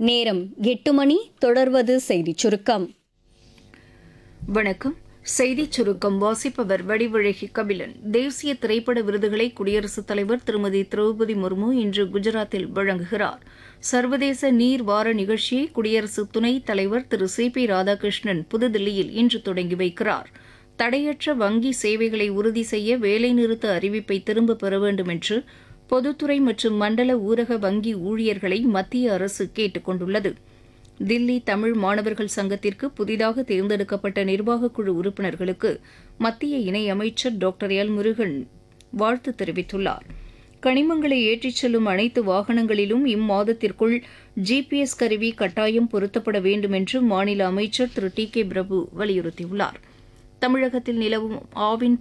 நேரம் எட்டு மணி தொடர்வது செய்திச் சுருக்கம் வணக்கம் செய்திச் சுருக்கம் வாசிப்பவர் வடிவழகி கபிலன் தேசிய திரைப்பட விருதுகளை குடியரசுத் தலைவர் திருமதி திரௌபதி முர்மு இன்று குஜராத்தில் வழங்குகிறார் சர்வதேச நீர் வார நிகழ்ச்சியை குடியரசு துணைத் தலைவர் திரு சி பி ராதாகிருஷ்ணன் புதுதில்லியில் இன்று தொடங்கி வைக்கிறார் தடையற்ற வங்கி சேவைகளை உறுதி செய்ய வேலைநிறுத்த அறிவிப்பை திரும்பப் பெற வேண்டும் என்று பொதுத்துறை மற்றும் மண்டல ஊரக வங்கி ஊழியர்களை மத்திய அரசு கேட்டுக் கொண்டுள்ளது தில்லி தமிழ் மாணவர்கள் சங்கத்திற்கு புதிதாக தேர்ந்தெடுக்கப்பட்ட நிர்வாகக் குழு உறுப்பினர்களுக்கு மத்திய இணையமைச்சர் டாக்டர் எல் முருகன் வாழ்த்து தெரிவித்துள்ளார் கனிமங்களை ஏற்றிச் செல்லும் அனைத்து வாகனங்களிலும் இம்மாதத்திற்குள் ஜிபிஎஸ் கருவி கட்டாயம் பொருத்தப்பட வேண்டும் என்று மாநில அமைச்சர் திரு டி கே பிரபு வலியுறுத்தியுள்ளார் தமிழகத்தில் நிலவும் ஆவின்